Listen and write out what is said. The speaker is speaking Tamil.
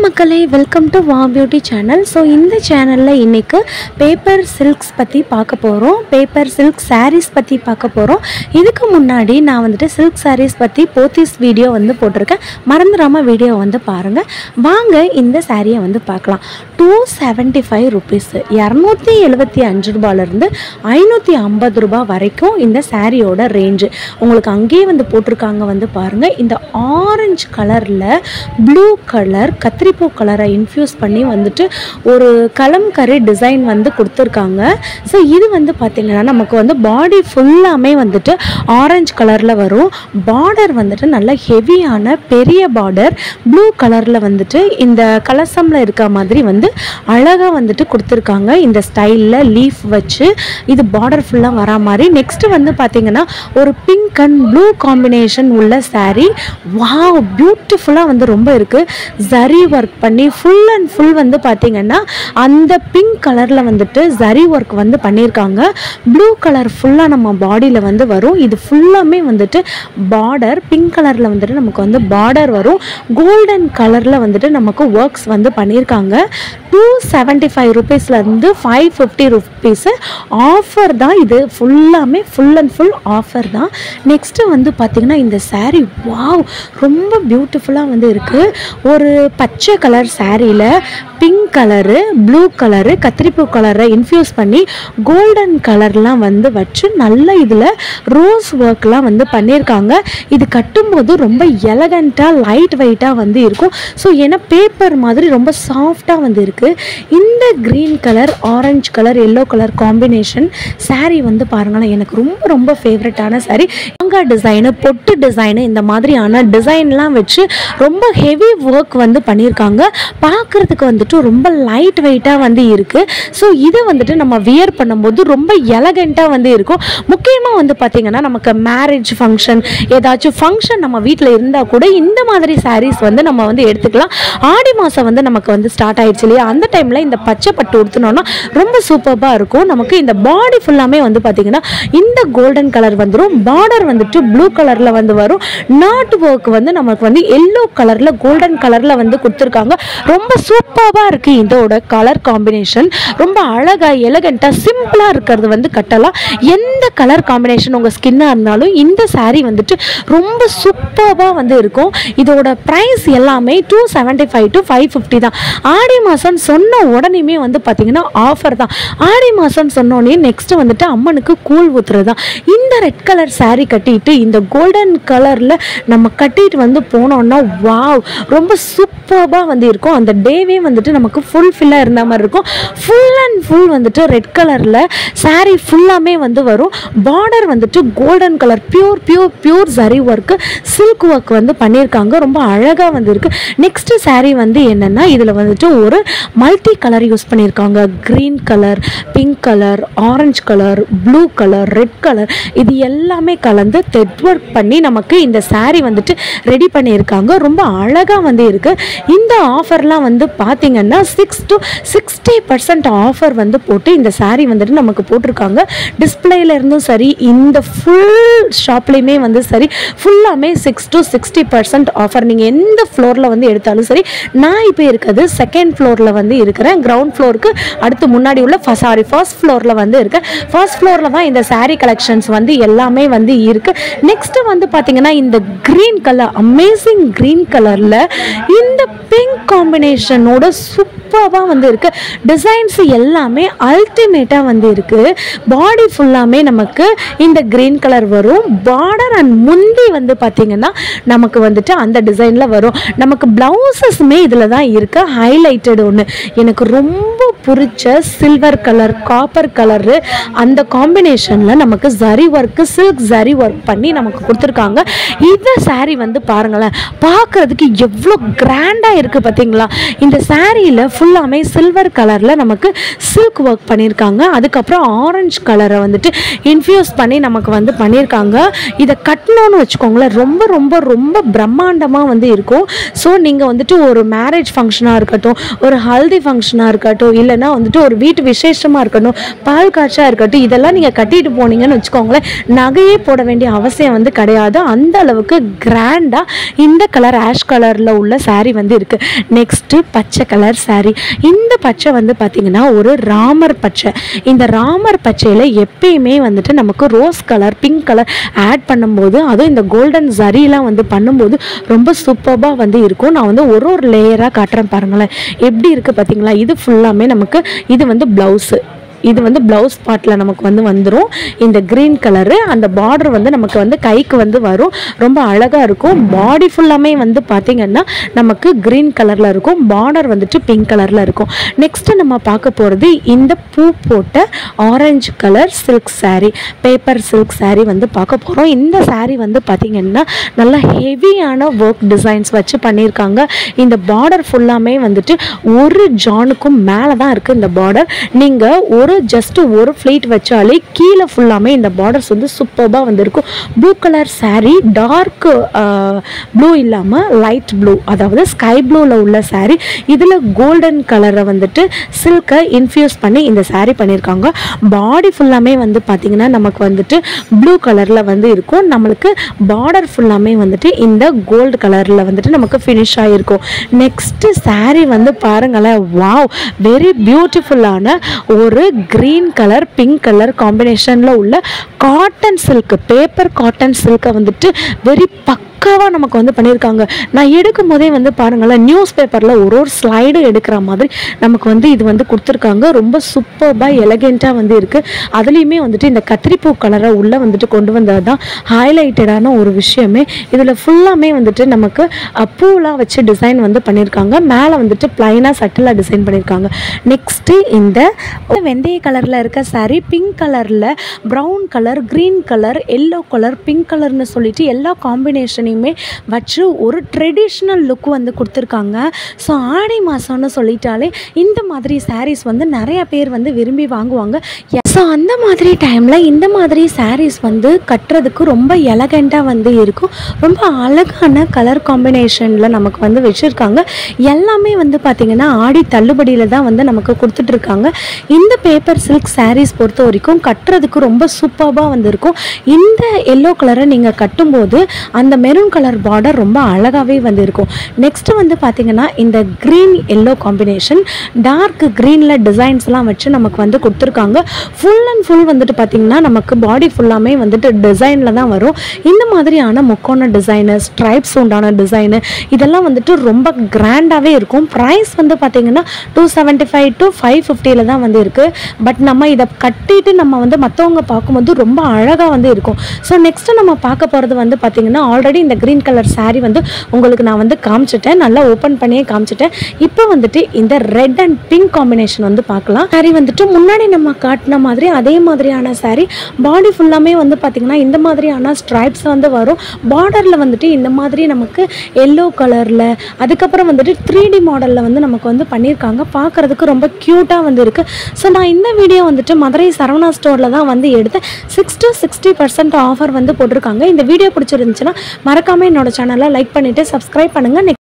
மக்களே வெல்கம் டு வா பியூட்டி சேனல் ஸோ இந்த சேனலில் இன்றைக்கு பேப்பர் சில்க்ஸ் பற்றி பார்க்க போகிறோம் பேப்பர் சில்க் sarees பற்றி பார்க்க போகிறோம் இதுக்கு முன்னாடி நான் வந்துட்டு சில்க் sarees பற்றி போத்தீஸ் வீடியோ வந்து போட்டிருக்கேன் மறந்துடாமல் வீடியோ வந்து பாருங்கள் வாங்க இந்த சாரியை வந்து பார்க்கலாம் டூ செவன்ட்டி ஃபைவ் ருபீஸ் இரநூத்தி எழுபத்தி அஞ்சு ரூபாயிலேருந்து ஐநூற்றி ஐம்பது ரூபாய் வரைக்கும் இந்த சாரியோட ரேஞ்சு உங்களுக்கு அங்கேயே வந்து போட்டிருக்காங்க வந்து பாருங்கள் இந்த ஆரஞ்சு கலரில் ப்ளூ கலர் கத்திரிப்பூ கலரை இன்ஃப்யூஸ் பண்ணி வந்துட்டு ஒரு கலம்கரி டிசைன் வந்து கொடுத்துருக்காங்க ஸோ இது வந்து பார்த்திங்கன்னா நமக்கு வந்து பாடி ஃபுல்லாமே வந்துட்டு ஆரஞ்சு கலரில் வரும் பார்டர் வந்துட்டு நல்ல ஹெவியான பெரிய பார்டர் ப்ளூ கலரில் வந்துட்டு இந்த கலசமில் இருக்க மாதிரி வந்து அழகாக வந்துட்டு கொடுத்துருக்காங்க இந்த ஸ்டைலில் லீஃப் வச்சு இது பார்டர் ஃபுல்லாக வரா மாதிரி நெக்ஸ்ட்டு வந்து பார்த்திங்கன்னா ஒரு பிங்க் அண்ட் ப்ளூ காம்பினேஷன் உள்ள saree வாவ் பியூட்டிஃபுல்லாக வந்து ரொம்ப இருக்குது ஜரி ஒர்க் பண்ணி ஃபுல் அண்ட் ஃபுல் வந்து பார்த்திங்கன்னா அந்த பிங்க் கலரில் வந்துட்டு ஜரி ஒர்க் வந்து பண்ணியிருக்காங்க ப்ளூ கலர் ஃபுல்லாக நம்ம பாடியில் வந்து வரும் இது ஃபுல்லாமே வந்துட்டு பார்டர் பிங்க் கலரில் வந்துட்டு நமக்கு வந்து பார்டர் வரும் கோல்டன் கலரில் வந்துட்டு நமக்கு ஒர்க்ஸ் வந்து பண்ணியிருக்காங்க டூ செவன்ட்டி ஃபைவ் ருபீஸ்லேருந்து ஃபைவ் ஃபிஃப்டி ருபீஸு ஆஃபர் தான் இது ஃபுல்லாமே ஃபுல் அண்ட் ஃபுல் ஆஃபர் தான் நெக்ஸ்ட்டு வந்து பார்த்திங்கன்னா இந்த saree வாவ் ரொம்ப பியூட்டிஃபுல்லாக வந்து இருக்குது ஒரு பச்சை கலர் சாரியில் பிங்க் கலரு ப்ளூ கலரு கத்திரிப்பூ கலரை இன்ஃப்யூஸ் பண்ணி கோல்டன் கலர்லாம் வந்து வச்சு நல்ல இதில் ரோஸ் ஒர்க்லாம் வந்து பண்ணியிருக்காங்க இது கட்டும்போது ரொம்ப எலகண்ட்டாக லைட் வெயிட்டாக வந்து இருக்கும் ஸோ ஏன்னா பேப்பர் மாதிரி ரொம்ப சாஃப்டாக வந்து இருக்குது இந்த green colour orange colour yellow colour combination saree வந்து பாருங்களேன் எனக்கு ரொம்ப ரொம்ப ஃபேவரட்டான saree மாங்காய் டிசைனு பொட்டு டிசைனு இந்த மாதிரியான டிசைன்லாம் வச்சு ரொம்ப ஹெவி ஒர்க் வந்து பண்ணியிருக்காங்க பார்க்குறதுக்கு வந்துட்டு ரொம்ப லைட் வெயிட்டாக வந்து இருக்குது ஸோ இது வந்துட்டு நம்ம வியர் பண்ணும்போது ரொம்ப எலகண்ட்டாக வந்து இருக்கும் முக்கியமாக வந்து பார்த்திங்கன்னா நமக்கு மேரேஜ் ஃபங்க்ஷன் ஏதாச்சும் ஃபங்க்ஷன் நம்ம வீட்டில் இருந்தால் கூட இந்த மாதிரி sarees வந்து நம்ம வந்து எடுத்துக்கலாம் ஆடி மாதம் வந்து நமக்கு வந்து ஸ்டார்ட் ஆயிடுச்சு இல்லையா அந்த டைமில் இந்த பச்சை பட்டு உடுத்தினோன்னா ரொம்ப சூப்பராக இருக்கும் நமக்கு இந்த பாடி ஃபுல்லாமே வந்து பார்த்திங்கன்னா இந்த கோல்டன் கலர் வந்துடும் பார்டர் வந்துட்டு ப்ளூ கலரில் வந்து வரும் நாட் ஒர்க் வந்து நமக்கு வந்து எல்லோ கலரில் கோல்டன் கலரில் வந்து கொடுத்துருக்காங்க ரொம்ப சூப்பராக இருக்குது இதோட கலர் காம்பினேஷன் ரொம்ப அழகாக எலகண்ட்டாக சிம்பிளாக இருக்கிறது வந்து கட்டலாம் எந்த கலர் காம்பினேஷன் உங்கள் ஸ்கின்னாக இருந்தாலும் இந்த saree வந்துட்டு ரொம்ப சூப்பராக வந்து இருக்கும் இதோட ப்ரைஸ் எல்லாமே two seventy five to five fifty தான் ஆடி மாதம் சொன்ன உடனேயுமே வந்து பார்த்தீங்கன்னா ஆஃபர் தான் ஆடி மாதம் சொன்னோடனே நெக்ஸ்ட் வந்துட்டு அம்மனுக்கு கூழ் ஊத்துறது தான் இந்த ரெட் கலர் saree கட்டிட்டு இந்த கோல்டன் கலரில் நம்ம கட்டிட்டு வந்து போனோம்னா வாவ் ரொம்ப சூப்பராக வந்து இருக்கும் அந்த டேவே வந்துட்டு நமக்கு ஃபுல் ஃபில்லாக இருந்த மாதிரி இருக்கும் ஃபுல் அண்ட் ஃபுல் வந்துட்டு ரெட் கலரில் saree ஃபுல்லாமே வந்து வரும் பார்டர் வந்துட்டு golden colour pure pure pure சரி ஒர்க்கு சில்க் ஒர்க் வந்து பண்ணியிருக்காங்க ரொம்ப அழகாக வந்து இருக்குது நெக்ஸ்ட் saree வந்து என்னென்னா இதில் வந்துட்டு ஒரு மல்டி கலர் யூஸ் பண்ணியிருக்காங்க green colour pink colour orange colour blue colour red colour இது எல்லாமே கலந்து தெட் ஒர்க் பண்ணி நமக்கு இந்த saree வந்துட்டு ரெடி பண்ணியிருக்காங்க ரொம்ப அழகாக வந்து இருக்குது இந்த ஆஃபர்லாம் வந்து பார்த்தீங்கன்னா six to sixty percent offer வந்து போட்டு இந்த saree வந்துட்டு நமக்கு போட்டிருக்காங்க டிஸ்பிளேல இருந்தும் சரி இந்த ஃபுல் ஷாப்லேயுமே வந்து சரி ஃபுல்லாமே six to sixty percent offer நீங்கள் எந்த ஃப்ளோரில் வந்து எடுத்தாலும் சரி நான் இப்போ இருக்கிறது செகண்ட் ஃப்ளோரில் வந்து இருக்கிறேன் கிரவுண்ட் ஃப்ளோருக்கு அடுத்து முன்னாடி உள்ள சாரி ஃபர்ஸ்ட் ஃப்ளோரில் வந்து இருக்கேன் ஃபர்ஸ்ட் ஃப்ளோரில் தான் இந்த saree கலெக்ஷன்ஸ் வந்து எல்லாமே வந்து இருக்குது நெக்ஸ்ட்டு வந்து பார்த்தீங்கன்னா இந்த க்ரீன் கலர் அமேசிங் க்ரீன் கலரில் இந்த பிங்க் காம்பினேஷனோட சூப்பராக வந்து இருக்குது டிசைன்ஸ் எல்லாமே அல்டிமேட்டாக வந்து இருக்குது பாடி ஃபுல்லாமே நமக்கு இந்த க்ரீன் கலர் வரும் பார்டர் அண்ட் முந்தி வந்து பார்த்திங்கன்னா நமக்கு வந்துட்டு அந்த டிசைனில் வரும் நமக்கு ப்ளவுசஸுமே இதில் தான் இருக்குது ஹைலைட்டட் ஒன்று எனக்கு ரொம்ப பிடிச்ச சில்வர் கலர் காப்பர் கலரு அந்த காம்பினேஷனில் நமக்கு zari work silk zari work பண்ணி நமக்கு கொடுத்துருக்காங்க இந்த saree வந்து பாருங்களேன் பார்க்குறதுக்கு எவ்வளோ கிராண்டாக இருக்குது பார்த்தீங்களா இந்த சாரியில் ஃபுல்லாமே சில்வர் கலரில் நமக்கு சில்க் ஒர்க் பண்ணியிருக்காங்க அதுக்கப்புறம் ஆரஞ்சு கலரை வந்துட்டு இன்ஃப்யூஸ் பண்ணி நமக்கு வந்து பண்ணியிருக்காங்க இதை கட்டணும்னு வச்சுக்கோங்களேன் ரொம்ப ரொம்ப ரொம்ப பிரம்மாண்டமாக வந்து இருக்கும் ஸோ நீங்கள் வந்துட்டு ஒரு மேரேஜ் ஃபங்க்ஷனாக இருக்கட்டும் ஒரு ஹல்தி ஃபங்க்ஷனாக இருக்கட்டும் இல்லைன்னா வந்துட்டு ஒரு வீட்டு விசேஷமாக இருக்கட்டும் பால் காய்ச்சா இருக்கட்டும் இதெல்லாம் நீங்கள் கட்டிட்டு போனீங்கன்னு வச்சுக்கோங்களேன் நகையே போட வேண்டிய அவசியம் வந்து கிடையாது அந்த அளவுக்கு கிராண்டாக இந்த கலர் ஆஷ் கலரில் உள்ள saree வந்து இருக்குது நெக்ஸ்ட்டு பச்சை கலர் saree இந்த பச்சை வந்து பார்த்திங்கன்னா ஒரு ராமர் பச்சை இந்த ராமர் பச்சையில் எப்பயுமே வந்துட்டு நமக்கு rose colour pink colour add பண்ணும்போது அதுவும் இந்த கோல்டன் ஜரிலாம் வந்து பண்ணும்போது ரொம்ப சூப்பராக வந்து இருக்கும் நான் வந்து ஒரு ஒரு லேயராக காட்டுறேன் பாருங்களேன் எப்படி இருக்குது பார்த்தீங்களா இது ஃபுல்லாமே நமக்கு இது வந்து ப்ளவுஸு இது வந்து ப்ளவுஸ் பார்ட்டில் நமக்கு வந்து வந்துடும் இந்த க்ரீன் கலரு அந்த பார்டர் வந்து நமக்கு வந்து கைக்கு வந்து வரும் ரொம்ப அழகாக இருக்கும் பாடி ஃபுல்லாமே வந்து பார்த்திங்கன்னா நமக்கு க்ரீன் கலரில் இருக்கும் பார்டர் வந்துட்டு பிங்க் கலரில் இருக்கும் நெக்ஸ்ட்டு நம்ம பார்க்க போகிறது இந்த பூ போட்ட orange colour silk saree paper silk saree வந்து பார்க்க போகிறோம் இந்த saree வந்து பார்த்திங்கன்னா நல்லா ஹெவியான ஒர்க் டிசைன்ஸ் வச்சு பண்ணியிருக்காங்க இந்த பார்டர் ஃபுல்லாமே வந்துட்டு ஒரு ஜானுக்கும் மேலே தான் இருக்குது இந்த பார்டர் நீங்கள் ஒரு ஜஸ்ட் ஒரு ஃப்ளீட் வச்சாலே கீழே ஃபுல்லாமே இந்த பார்டர்ஸ் வந்து சூப்பராக வந்திருக்கும் blue colour saree dark blue இல்லாமல் லைட் ப்ளூ அதாவது ஸ்கை ப்ளூவில் உள்ள saree இதில் கோல்டன் கலரை வந்துட்டு சில்கை இன்ஃப்யூஸ் பண்ணி இந்த saree பண்ணியிருக்காங்க பாடி ஃபுல்லாமே வந்து பார்த்திங்கன்னா நமக்கு வந்துட்டு ப்ளூ கலரில் வந்து இருக்கும் நம்மளுக்கு பார்டர் ஃபுல்லாமே வந்துட்டு இந்த கோல்டு கலரில் வந்துட்டு நமக்கு ஃபினிஷ் ஆகிருக்கும் நெக்ஸ்ட்டு saree வந்து பாருங்களேன் வாவ் வெரி பியூட்டிஃபுல்லான ஒரு க்ரீன் கலர் பிங்க் கலர் காம்பினேஷனில் உள்ள காட்டன் சில்க் பேப்பர் காட்டன் சில்கை வந்துட்டு வெரி பக்காவாக நமக்கு வந்து பண்ணியிருக்காங்க நான் எடுக்கும் போதே வந்து பாருங்களேன் நியூஸ் பேப்பரில் ஒரு ஒரு ஸ்லைடு எடுக்கிற மாதிரி நமக்கு வந்து இது வந்து கொடுத்துருக்காங்க ரொம்ப சூப்பர்பாக எலகெண்ட்டாக வந்து இருக்குது அதுலேயுமே வந்துட்டு இந்த கத்திரிப்பூ கலரை உள்ளே வந்துட்டு கொண்டு வந்தது தான் ஹைலைட்டடான ஒரு விஷயமே இதில் ஃபுல்லாமே வந்துட்டு நமக்கு அஹ், பூலாம் வச்சு டிசைன் வந்து பண்ணியிருக்காங்க மேலே வந்துட்டு ப்ளைனாக சட்டிலாக டிசைன் பண்ணியிருக்காங்க நெக்ஸ்ட்டு இந்த வெந்தய கலரில் இருக்க saree பிங்க் கலரில் brown colour green colour yellow colour pink கலர்னு சொல்லிட்டு எல்லா காம்பினேஷனையுமே வச்சு ஒரு ட்ரெடிஷ்னல் லுக் வந்து கொடுத்துருக்காங்க ஸோ ஆடி மாதம்னு சொல்லிட்டாலே இந்த மாதிரி sarees வந்து நிறைய பேர் வந்து விரும்பி வாங்குவாங்க ஸோ அந்த மாதிரி டைமில் இந்த மாதிரி sarees வந்து கட்டுறதுக்கு ரொம்ப எலகண்ட்டாக வந்து இருக்கும் ரொம்ப அழகான கலர் காம்பினேஷனில் நமக்கு வந்து வச்சுருக்காங்க எல்லாமே வந்து பார்த்திங்கன்னா ஆடி தள்ளுபடியில் தான் வந்து நமக்கு கொடுத்துட்ருக்காங்க இந்த பேப்பர் சில்க் sarees பொறுத்த வரைக்கும் கட்டுறதுக்கு ரொம்ப சூப்பராக வந்திருக்கும் இந்த எல்லோ கலரை நீங்கள் கட்டும்போது அந்த மெரூன் கலர் பார்டர் ரொம்ப அழகாகவே வந்து இருக்கும் நெக்ஸ்ட்டு வந்து பார்த்திங்கன்னா இந்த க்ரீன் எல்லோ காம்பினேஷன் டார்க் க்ரீனில் டிசைன்ஸ்லாம் வச்சு நமக்கு வந்து கொடுத்துருக்காங்க ஃபுல் அண்ட் ஃபுல் வந்துட்டு பார்த்திங்கன்னா நமக்கு பாடி ஃபுல்லாமே வந்துட்டு டிசைனில் தான் வரும் இந்த மாதிரியான முக்கோண டிசைனு ஸ்ட்ரைப்ஸ் உண்டான டிசைனு இதெல்லாம் வந்துட்டு ரொம்ப கிராண்டாகவே இருக்கும் ப்ரைஸ் வந்து பார்த்திங்கன்னா two seventy five to five ஃபிஃப்டியில் தான் வந்து இருக்குது பட் நம்ம இதை கட்டிட்டு நம்ம வந்து மற்றவங்க பார்க்கும்போது ரொம்ப அழகாக வந்து இருக்கும் ஸோ நெக்ஸ்ட்டு நம்ம பார்க்க போகிறது வந்து பார்த்திங்கன்னா ஆல்ரெடி இந்த க்ரீன் கலர் saree வந்து உங்களுக்கு நான் வந்து காமிச்சிட்டேன் நல்லா ஓப்பன் பண்ணியே காமிச்சிட்டேன் இப்போ வந்துட்டு இந்த ரெட் அண்ட் பிங்க் காம்பினேஷன் வந்து பார்க்கலாம் saree வந்துட்டு முன்னாடி நம்ம காட்டின மாதிரி அதே மாதிரியான saree பாடி ஃபுல்லாமே வந்து பார்த்திங்கன்னா இந்த மாதிரியான ஸ்ட்ரைப்ஸ் வந்து வரும் பார்டரில் வந்துட்டு இந்த மாதிரி நமக்கு எல்லோ கலரில் அதுக்கப்புறம் வந்துட்டு த்ரீ டி மாடலில் வந்து நமக்கு வந்து பண்ணியிருக்காங்க பார்க்குறதுக்கு ரொம்ப க்யூட்டாக வந்து இருக்குது ஸோ நான் இந்த வீடியோ வந்துட்டு மதுரை சரவணா ஸ்டோரில் தான் வந்து எடுத்தேன் six to sixty percent offer வந்து போட்டிருக்காங்க இந்த வீடியோ பிடிச்சிருந்துச்சுன்னா மறக்காமல் என்னோட சேனலை லைக் பண்ணிவிட்டு சப்ஸ்கிரைப் பண்ணுங்கள்